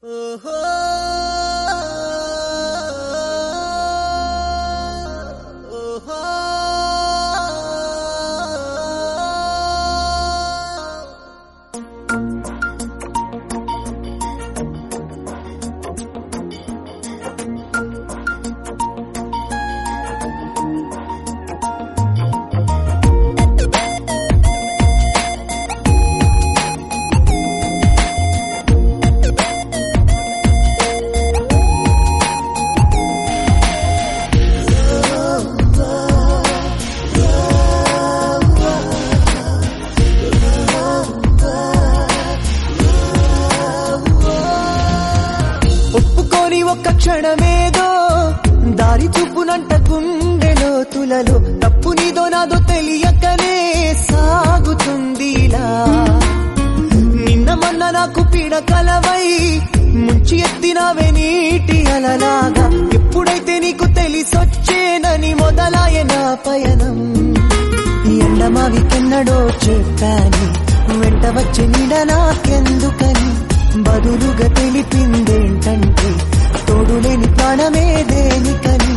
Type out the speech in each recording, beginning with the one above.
ఓహో ఓహో ఒప్పుకొని ఒక్క క్షణమేదో దారి చూపునంట గుండెలో తులలో తప్పు నీదో నాదో తెలియకనే సాగుతుందిలా నిన్న మొన్న నాకు పీడ కలవై ముంచి ఎత్తినవే నీటి అలలాగా ఎప్పుడైతే నీకు తెలిసొచ్చేనని మొదలాయ నా పయనం ఈ ఎండమావి కెన్నడో చెప్పాని వెంట వచ్చే నీడ నాకెందుకని బదులుగా తెలిపిందేంటంటే తోడులేని ప్రాణమే దేనికని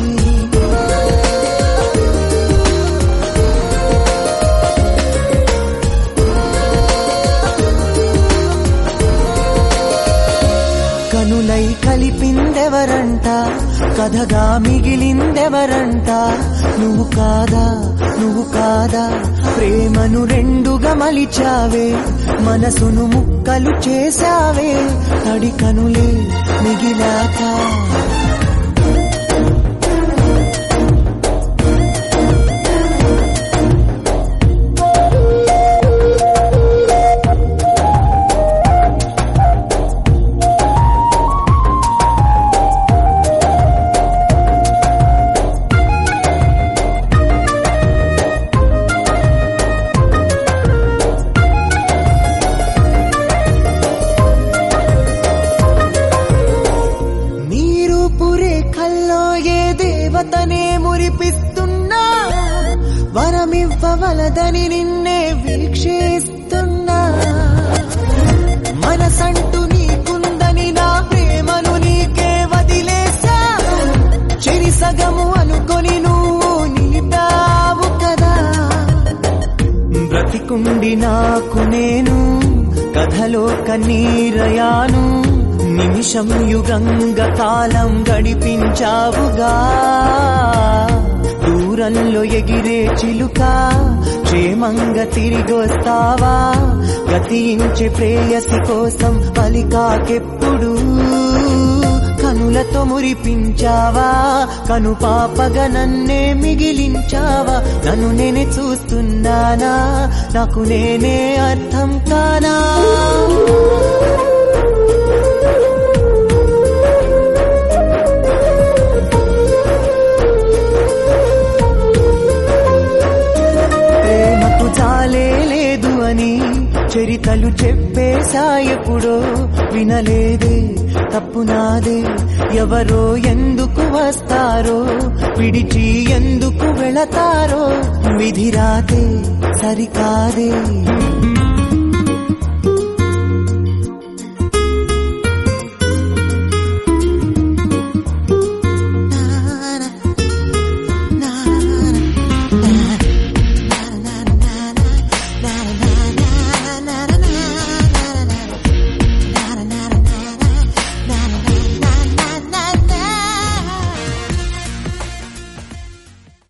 కనులై కలిపిందెవరంట కథగా మిగిలిందెవరంట నువ్వు కాదా నువ్వు కాదా ప్రేమను రెండుగా మలిచావే మనసును ముక్కలు చేశావే తడి కనులే మిగిలాక నీరు పురే కల్లో ఏ దేవతనే మురిపిస్తున్నా వరమివ్వవలదని నిన్నే వీక్షిస్తున్నా మనసంటూ నీకుందని నా ప్రేమను నీకే వదిలేసా చెరి సగము అనుకొని నువ్వు నీటావు కదా బ్రతికుండి నాకు నేను కథలో కన్నీరయాను నిమిషం యుగంగా కాలం గడిపించావుగా దూరంలో ఎగిరే చిలుక క్షేమంగా తిరిగొస్తావా గతించే ప్రేయసి కోసం పలికాకెప్పుడు కనులతో మురిపించావా కను పాపగా నన్నే మిగిలించావా నన్ను నేనే చూస్తున్నానా నాకు నేనే అర్థం కానా ప్రేమకు చాలే లేదు అని చరితలు చెప్పేశాయెప్పుడో వినలేదే తప్పు నాదే ఎవరో ఎందుకు వస్తారో విడిచి ఎందుకు వెళతారో విధిరాతే సరికాదే